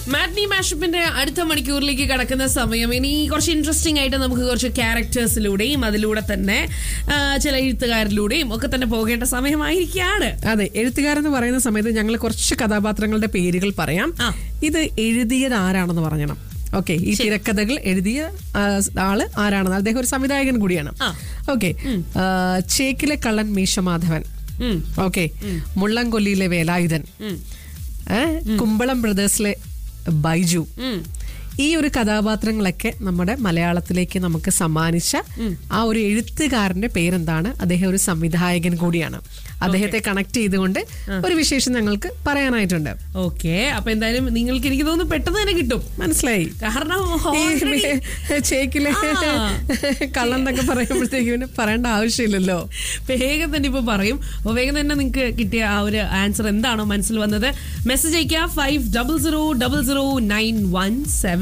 Matinee മാഷപ്പിന്റെ അടുത്ത മണിക്കൂറിലേക്ക് കടക്കുന്ന സമയം ഇനി കുറച്ച് ഇൻട്രസ്റ്റിംഗ് ആയിട്ട് നമുക്ക് കുറച്ച് ക്യാരക്ടേഴ്സിലൂടെയും അതിലൂടെ തന്നെ ആ, ചില എഴുത്തുകാരിലൂടെയും ഒക്കെ തന്നെ പോകേണ്ട സമയമായിരിക്കാണ് അതെ എഴുത്തുകാരെന്ന് പറയുന്ന സമയത്ത് ഞങ്ങൾ കുറച്ച് കഥാപാത്രങ്ങളുടെ പേരുകൾ പറയാം ആ. ഇത് എഴുതിയത് ആരാണെന്ന് പറഞ്ഞണം ഓക്കെ ഈ തിരക്കഥകൾ എഴുതിയ ആ, ആള് ആരാണെന്ന് അദ്ദേഹം ഒരു സംവിധായകൻ കൂടിയാണ് ആ. ഓക്കെ ചേക്കിലെ കള്ളൻ മീശമാധവൻ ഉം, ഓക്കെ മുള്ളംകൊല്ലിയിലെ വേലായുധൻ ഉം, ഏ, കുമ്പളം ബ്രദേഴ്സിലെ ബൈജു ഉം. ഈ ഒരു കഥാപാത്രങ്ങളൊക്കെ നമ്മുടെ മലയാളത്തിലേക്ക് നമുക്ക് സമ്മാനിച്ച ആ ഒരു എഴുത്തുകാരന്റെ പേരെന്താണ് അദ്ദേഹം ഒരു സംവിധായകൻ കൂടിയാണ് അദ്ദേഹത്തെ കണക്ട് ചെയ്തുകൊണ്ട് ഒരു വിശേഷം ഞങ്ങൾക്ക് പറയാനായിട്ടുണ്ട് ഓക്കെ അപ്പൊ എന്തായാലും നിങ്ങൾക്ക് എനിക്ക് തോന്നുന്നു പെട്ടെന്ന് തന്നെ കിട്ടും മനസ്സിലായി കാരണം ഈ already ചേക്കിലെ ആ. കള്ളം എന്നൊക്കെ പറയുമ്പോഴത്തേക്ക് പിന്നെ പറയേണ്ട ആവശ്യമില്ലല്ലോ വേഗം തന്നെ ഇപ്പൊ പറയും അപ്പൊ വേഗം തന്നെ നിങ്ങൾക്ക് കിട്ടിയ ആ ഒരു ആൻസർ എന്താണോ മനസ്സിൽ വന്നത് മെസ്സേജ് അയക്കുക five double zero double zero nine one seven